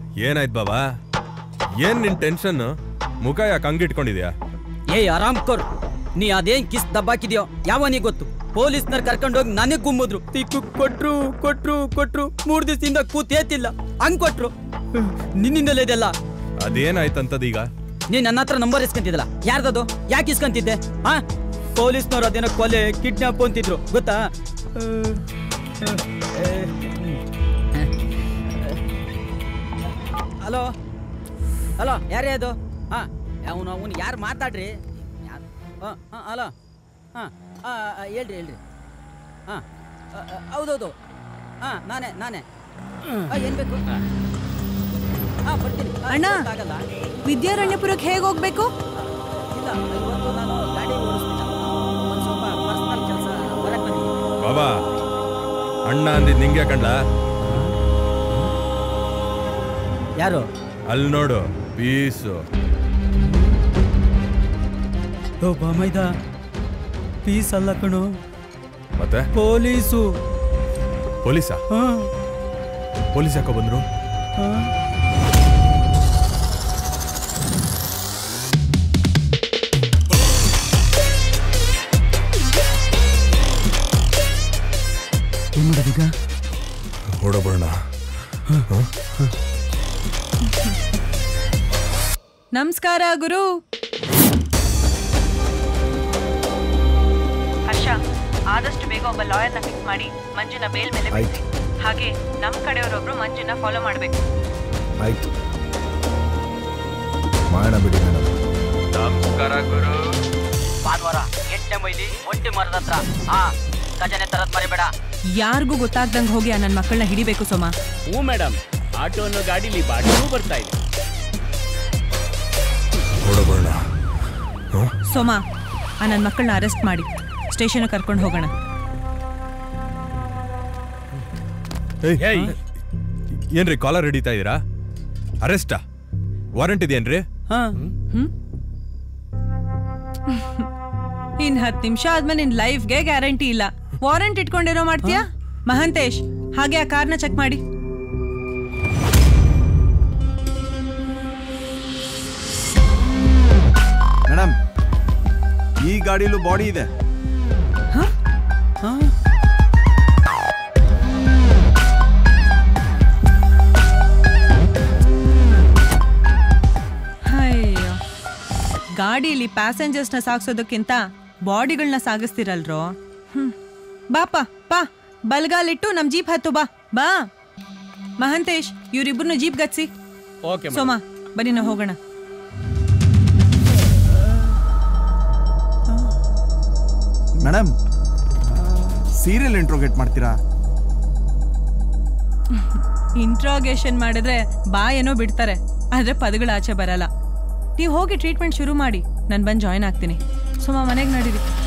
ಏನಾಯ್ತು ಬಾಬಾ ಏನ್ ನಿನ್ ಟೆನ್ಷನ್ ಮುಖ ಯಾಕೆ ಹಂಗಿಟ್ಕೊಂಡಿದ್ಯಾ ಏಯ್ ಆರಾಮ್ ಕೊರ್ ನೀ ಅದೇನ್ ಕಿಸ್ ದಬ್ಬಾಕಿದ್ಯೋ ಯಾವನಿಗೆ ಗೊತ್ತು ಪೊಲೀಸ್ನರ್ ಕರ್ಕೊಂಡೋಗಿ ನನಗ್ ಗುಮ್ಮಿದ್ರು ತಿಕ್ಕು ಕೊಟ್ರು ಕೊಟ್ರು ಕೊಟ್ರು ಮೂರ್ ದಿವಸದಿಂದ ಕೂತೇತಿಲ್ಲ ಹಂಗ್ ಕೊಟ್ರು ನಿನ್ನಿಂದಲೇ ಇದೆಲ್ಲ ಅದೇನಾಯ್ತಂತದೀಗ ನೀನ್ ನನ್ನ ಹತ್ರ ನಂಬರ್ ಇಸ್ಕೊಂತಿದ್ದಲ್ಲ ಯಾರ್ದದು ಯಾಕೆ ಇಸ್ಕೊಂತಿದ್ದೆ ಹಾ ಪೊಲೀಸ್ನವ್ರು ಅದೇನೋ ಕೊಲೆ ಕಿಡ್ನಾಪ್ ಅಂತಿದ್ರು ಗೊತ್ತಾ ಹಲೋ ಹಲೋ ಯಾರೇ ಅದು ಹಾ ಅವನು ಅವನು ಯಾರು ಮಾತಾಡ್ರಿ ಯಾರು ಹಾಂ ಹಾಂ ಹಲೋ ಹಾಂ ಹೇಳ್ರಿ ಹೇಳ್ರಿ ಹಾಂ ಹೌದೌದು ಹಾಂ ನಾನೇ ನಾನೇ ಏನು ಬೇಕು ಹಾಂ ಬರ್ತೀನಿ ಆ, ಅಣ್ಣ. ಇವತ್ತಾಗಲ್ಲ. ವಿದ್ಯಾರಣ್ಯಪುರಕ್ಕೆ ಹೇಗೆ ಹೋಗ್ಬೇಕು ಇಲ್ಲ ಇವತ್ತು ನಾನು ಗಾಡಿ ಓಡಿಸ್ತಿಲ್ಲ ಒಂದು ಸ್ವಲ್ಪ ಪರ್ಸನಲ್ ಕೆಲಸ ಹೊರಗೆ ಬಂದಿದ್ದೀನಿ ಬಾಬಾ ಅಣ್ಣ ಅಂದಿದ್ ನಿಂಗೆ ಕಂಡ ಯಾರು ಅಲ್ಲಿ ನೋಡು ಪೀಸು ಓ ಬಾಮೈದ ಪೀಸ್ ಅಲ್ಲ ಕಣು ಮತ್ತೆ ಪೊಲೀಸು ಪೊಲೀಸಾ ಹಾಂ ಪೊಲೀಸ್ ಯಾಕೋ ಬಂದ್ರು ಹಾಂ ಏನು ಮಾಡೋದೀಗ ಹೊಡಬೋಣ ನಮಸ್ಕಾರ ಗುರು ಹರ್ಷ ಆದಷ್ಟು ಬೇಗ ಒಬ್ಬ ಲಾಯರ್ನ ಫಿಕ್ಸ್ ಮಾಡಿ ಮಂಜುನ ಬೇಲ್ ಮೇಲೆ ಬಿಡಿ ಹಾಗೆ ನಮ್ಮ ಕಡೆಯವರೊಬ್ರು ಮಂಜುನ ಫಾಲೋ ಮಾಡಬೇಕು ಆಯ್ತು ಮಾಡೋಣ ಬಿಡಿ ಮೇಡಮ್ ನಮಸ್ಕಾರ ಗುರು ಭಾನುವಾರ ಎಂಟನೇ ಮೈಲಿ ಒಂಟಿ ಮರದ ಹತ್ರ ಹಾ ಖಜಾನೆ ತರದ್ ಮರಿಬೇಡ ಯಾರಿಗೂ ಗೊತ್ತಾಗ್ದಂಗೆ ಹೋಗಿ ಆ ನನ್ನ ಮಕ್ಕಳನ್ನ ಹಿಡಿಬೇಕು ಸೋಮ ಹ್ಞೂ ಮೇಡಮ್ ಆಟೋ ಅನ್ನೋ ಗಾಡಿಲಿ ಬಾಡಿಗೂ ಬರ್ತಾ ಇದೆ ಹೊಡಬೋಣ ಸೋಮ ಆ ನನ್ನ ಮಕ್ಕಳನ್ನ ಅರೆಸ್ಟ್ ಮಾಡಿ ಸ್ಟೇಷನ್ ಕರ್ಕೊಂಡು ಹೋಗೋಣ ಏಯ್ ಏನ್ರಿ ಕಾಲರ್ ಹಿಡಿತಾ ಇದೀರಾ ಅರೆಸ್ಟಾ ವಾರಂಟ್ ಇದೆಯೇನ್ರಿ ಹಾಂ ಇನ್ ಹತ್ತು ನಿಮಿಷ ಆದ್ಮೇಲೆ ನಿನ್ ಲೈಫ್ಗೆ ಗ್ಯಾರಂಟಿ ಇಲ್ಲ ವಾರಂಟ್ ಇಟ್ಕೊಂಡಿರೋ ಮಾಡ್ತೀಯಾ ಮಹಂತೇಶ್ ಹಾಗೆ ಆ ಕಾರ್ನ ಚೆಕ್ ಮಾಡಿ ಮೇಡಮ್ ಈ ಗಾಡಿಲೂ ಬಾಡಿ ಇದೆ ಅಯ್ಯೋ ಗಾಡಿಲಿ ಪ್ಯಾಸೆಂಜರ್ಸ್ನ ಸಾಗಿಸೋದಕ್ಕಿಂತ ಬಾಡಿಗಳನ್ನ ಸಾಗಿಸ್ತಿರಲ್ರೋ ಹ್ಮ್ ಬಾಪ ಬಾ ಬಲ್ಗಾಲಿಟ್ಟು ನಮ್ ಜೀಪ್ ಹತ್ತು ಬಾ ಬಾ ಮಹಂತೇಶ್ ಇವ್ರಿಬ್ರನ್ನ ಜೀಪ್ ಗತ್ಸಿ ಓಕೆ ಸೋಮ ಬನ್ನಿ ನಾವು ಹೋಗೋಣ ಮೇಡಮ್ ಸೀರಿಯಲ್ ಇಂಟ್ರೋಗೇಟ್ ಮಾಡ್ತೀರಾ ಇಂಟ್ರಾಗೇಷನ್ ಮಾಡಿದ್ರೆ ಬಾ ಏನೋ ಬಿಡ್ತಾರೆ ಆದ್ರೆ ಪದಗಳು ಆಚೆ ಬರಲ್ಲ ನೀವು ಹೋಗಿ ಟ್ರೀಟ್ಮೆಂಟ್ ಶುರು ಮಾಡಿ ನಾನು ಬಂದು ಜಾಯ್ನ್ ಆಗ್ತೀನಿ ಸುಮ್ಮ ಮನೆಗೆ ನಡೀರಿ